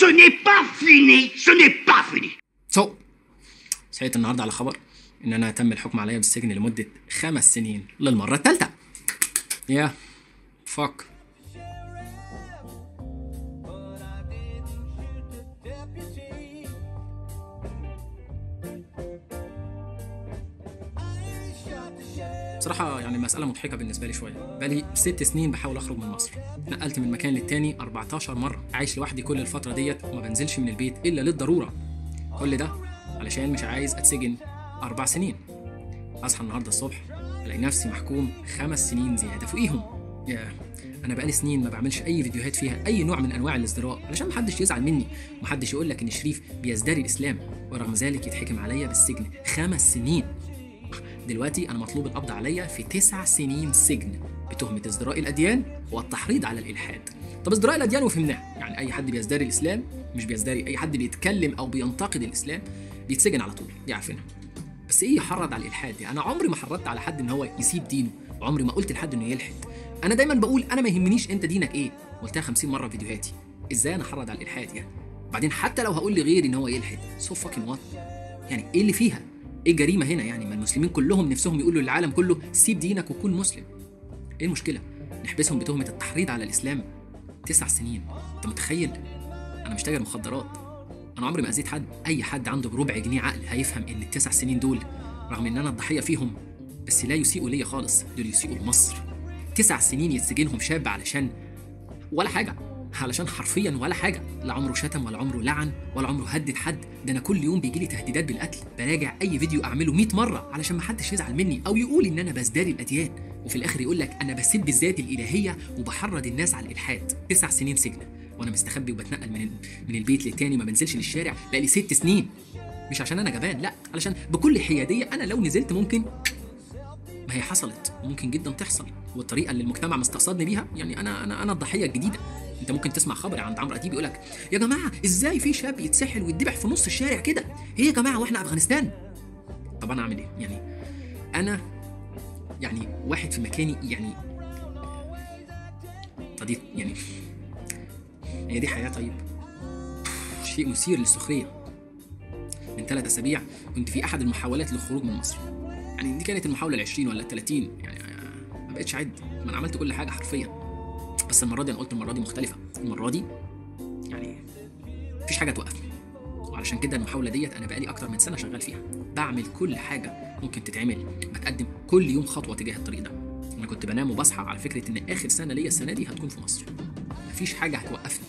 Ce n'est pas fini, ce n'est pas fini. سو صحيت النهارده على خبر ان انا تم الحكم عليا بالسجن لمده خمس سنين للمره الثالثه يا فك بصراحة يعني المسألة مضحكة بالنسبة لي شوية بقالي ست سنين بحاول أخرج من مصر نقلت من مكان للتاني 14 مرة عايش لوحدي كل الفترة ديت وما بنزلش من البيت إلا للضرورة كل ده علشان مش عايز أتسجن أربع سنين أصحى النهاردة الصبح ألاقي نفسي محكوم خمس سنين زيادة فوقيهم يا أنا بقالي سنين ما بعملش أي فيديوهات فيها أي نوع من أنواع الازدراء علشان محدش يزعل مني ومحدش يقول لك إن شريف بيزدري الإسلام ورغم ذلك يتحكم عليا بالسجن خمس سنين دلوقتي أنا مطلوب القبض عليا في تسع سنين سجن بتهمة ازدراء الأديان والتحريض على الإلحاد طب ازدراء الأديان وفهمناها يعني أي حد بيزدري الإسلام مش بيزدري أي حد بيتكلم أو بينتقد الإسلام بيتسجن على طول دي عارفينها بس ايه يحرض على الالحاد دي انا عمري ما حرضت على حد ان هو يسيب دينه وعمري ما قلت لحد انه يلحد انا دايما بقول انا ما يهمنيش انت دينك ايه قلتها 50 مره في فيديوهاتي ازاي انا احرض على الالحاد يعني بعدين حتى لو هقول لغيري ان هو يلحد سو فاكين وات يعني ايه اللي فيها ايه الجريمه هنا يعني ما المسلمين كلهم نفسهم يقولوا للعالم كله سيب دينك وكون مسلم ايه المشكله نحبسهم بتهمه التحريض على الاسلام تسع سنين انت متخيل انا مش تاجر مخدرات انا عمري ما اذيت حد اي حد عنده بربع جنيه عقل هيفهم ان التسع سنين دول رغم ان انا الضحيه فيهم بس لا يسيئوا ليا خالص دول يسيئوا لمصر تسع سنين يتسجنهم شاب علشان ولا حاجه علشان حرفيا ولا حاجه لا عمره شتم ولا عمره لعن ولا عمره هدد حد ده انا كل يوم بيجي لي تهديدات بالقتل براجع اي فيديو اعمله 100 مره علشان ما حدش يزعل مني او يقول ان انا بزدري الاديان وفي الاخر يقول لك انا بسب الذات الالهيه وبحرض الناس على الالحاد تسع سنين سجن وانا مستخبي وبتنقل من من البيت للتاني ما بنزلش للشارع بقالي ست سنين مش عشان انا جبان لا علشان بكل حياديه انا لو نزلت ممكن ما هي حصلت وممكن جدا تحصل والطريقه اللي المجتمع مستقصدني بيها يعني انا انا انا الضحيه الجديده انت ممكن تسمع خبر عند عمرو اديب يقول لك يا جماعه ازاي في شاب يتسحل ويتذبح في نص الشارع كده ايه يا جماعه واحنا افغانستان طب انا اعمل ايه يعني انا يعني واحد في مكاني يعني طب يعني هي دي حياه طيب شيء مثير للسخريه من ثلاث اسابيع كنت في احد المحاولات للخروج من مصر يعني دي كانت المحاوله ال20 ولا ال30 يعني ما بقتش اعد ما انا عملت كل حاجه حرفيا بس المره دي انا قلت المره دي مختلفه المره دي يعني مفيش حاجه توقفني وعلشان كده المحاوله ديت انا بقالي اكتر من سنه شغال فيها بعمل كل حاجه ممكن تتعمل بتقدم كل يوم خطوه تجاه الطريق ده انا كنت بنام وبصحى على فكره ان اخر سنه ليا السنه دي هتكون في مصر مفيش حاجه هتوقفني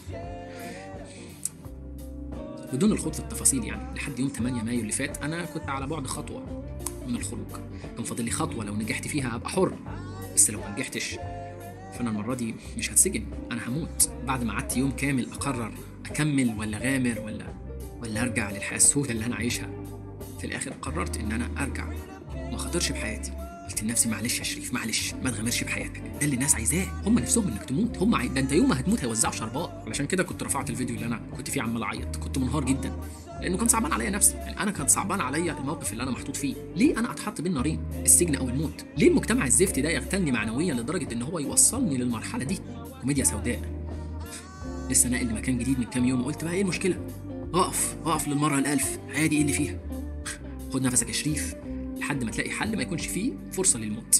بدون الخوض في التفاصيل يعني لحد يوم 8 مايو اللي فات انا كنت على بعد خطوه من الخروج كان فاضل لي خطوه لو نجحت فيها هبقى حر بس لو ما نجحتش فانا المره دي مش هتسجن انا هموت بعد ما قعدت يوم كامل اقرر اكمل ولا غامر ولا ولا ارجع للحياه السوداء اللي انا عايشها في الاخر قررت ان انا ارجع ما خاطرش بحياتي قلت لنفسي معلش يا شريف معلش ما تغامرش بحياتك ده اللي الناس عايزاه هم نفسهم انك تموت هم عاي... ده انت يوم ما هتموت هيوزعوا شربات علشان كده كنت رفعت الفيديو اللي انا كنت فيه عمال اعيط كنت منهار جدا لانه كان صعبان عليا نفسي يعني انا كان صعبان عليا الموقف اللي انا محطوط فيه ليه انا اتحط بين نارين السجن او الموت ليه المجتمع الزفت ده يغتالني معنويا لدرجه ان هو يوصلني للمرحله دي كوميديا سوداء لسه ناقل لمكان جديد من كام يوم وقلت بقى ايه المشكله اقف اقف للمره الالف عادي ايه اللي فيها خد نفسك يا شريف لحد ما تلاقي حل ما يكونش فيه فرصه للموت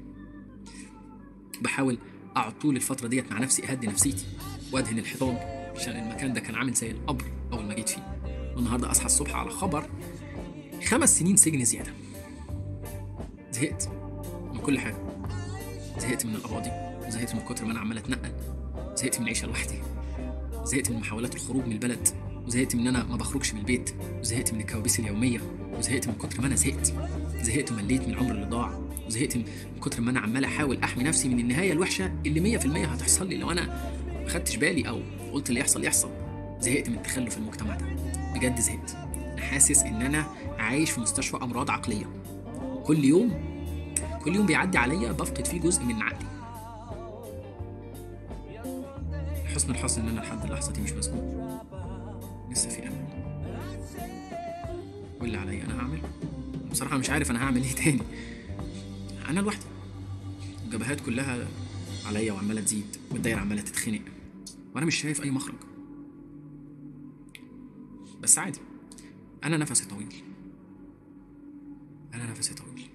بحاول اقعد طول الفتره ديت مع نفسي اهدي نفسيتي وادهن الحيطان عشان المكان ده كان عامل زي القبر اول ما جيت فيه والنهارده اصحى الصبح على خبر خمس سنين سجن زياده زهقت من كل حاجه زهقت من القواضي زهقت من كتر ما انا عمال اتنقل زهقت من العيشه لوحدي زهقت من محاولات الخروج من البلد وزهقت من ان انا ما بخرجش من البيت وزهقت من الكوابيس اليوميه وزهقت من كتر ما انا زهقت زهقت ومليت من العمر اللي ضاع وزهقت من كتر ما انا عمال احاول احمي نفسي من النهايه الوحشه اللي 100% هتحصل لي لو انا ما خدتش بالي او قلت اللي يحصل يحصل زهقت من تخلف المجتمع ده بجد زهقت انا حاسس ان انا عايش في مستشفى امراض عقليه كل يوم كل يوم بيعدي عليا بفقد فيه جزء من عقلي حسن الحظ ان انا لحد اللحظه دي مش مسجون لسه في امل واللي عليا انا هعمل بصراحه مش عارف انا هعمل ايه تاني انا لوحدي الجبهات كلها عليا وعماله تزيد والدايره عماله تتخنق وانا مش شايف اي مخرج بس عادي انا نفسي طويل انا نفسي طويل